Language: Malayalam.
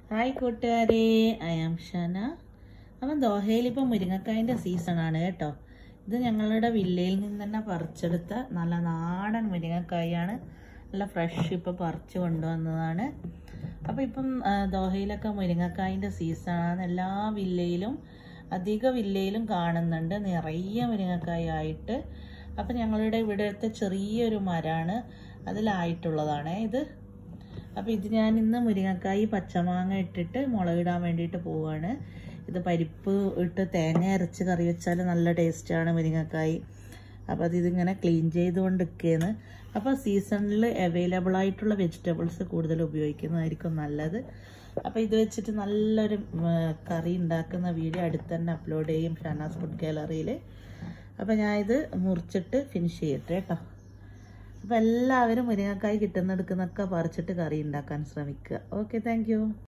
ഹായ് കൂട്ടുകാരെ ഐ ആം ഷന അപ്പം ദോഹയിൽ ഇപ്പം മുരിങ്ങക്കായൻ്റെ സീസണാണ് കേട്ടോ ഇത് ഞങ്ങളുടെ വില്ലയിൽ നിന്ന് തന്നെ പറിച്ചെടുത്ത നല്ല നാടൻ മുരിങ്ങക്കായാണ് നല്ല ഫ്രഷ് ഇപ്പം പറിച്ചു കൊണ്ടുവന്നതാണ് അപ്പം ഇപ്പം ആ, ദോഹയിലൊക്കെ മുരിങ്ങക്കായൻ്റെ സീസണാണ് എല്ലാ വില്ലയിലും അധിക വില്ലയിലും കാണുന്നുണ്ട് നിറയെ മുരിങ്ങക്കായ ആയിട്ട് അപ്പം ഞങ്ങളുടെ ഇവിടുത്തെ ചെറിയൊരു മരമാണ് അതിലായിട്ടുള്ളതാണ് ഇത് അപ്പോൾ ഇത് ഞാൻ ഇന്ന് മുരിങ്ങക്കായി പച്ചമാങ്ങ ഇട്ടിട്ട് മുളകിടാൻ വേണ്ടിയിട്ട് പോവാണ് ഇത് പരിപ്പ് ഇട്ട് തേങ്ങ അരച്ച് കറി വെച്ചാൽ നല്ല ടേസ്റ്റാണ് മുരിങ്ങക്കായി അപ്പോൾ അത് ഇതിങ്ങനെ ക്ലീൻ ചെയ്തുകൊണ്ട് നിൽക്കുകയാണ് അപ്പോൾ സീസണിൽ അവൈലബിൾ ആയിട്ടുള്ള വെജിറ്റബിൾസ് കൂടുതൽ ഉപയോഗിക്കുന്നതായിരിക്കും നല്ലത് അപ്പോൾ ഇത് വെച്ചിട്ട് നല്ലൊരു ഉം, കറി ഉണ്ടാക്കുന്ന വീഡിയോ അടുത്ത് തന്നെ അപ്ലോഡ് ചെയ്യും ഷനാസ് ഫുഡ് ഗാലറിയിൽ അപ്പോൾ ഞാൻ ഇത് മുറിച്ചിട്ട് ഫിനിഷ് ചെയ്യട്ടെ കേട്ടോ അപ്പോൾ എല്ലാവരും മുരിങ്ങക്കായ് കിട്ടുന്നെടുക്കുന്നൊക്കെ പറിച്ചിട്ട് കറി ഉണ്ടാക്കാൻ ശ്രമിക്കുക ഓക്കെ താങ്ക്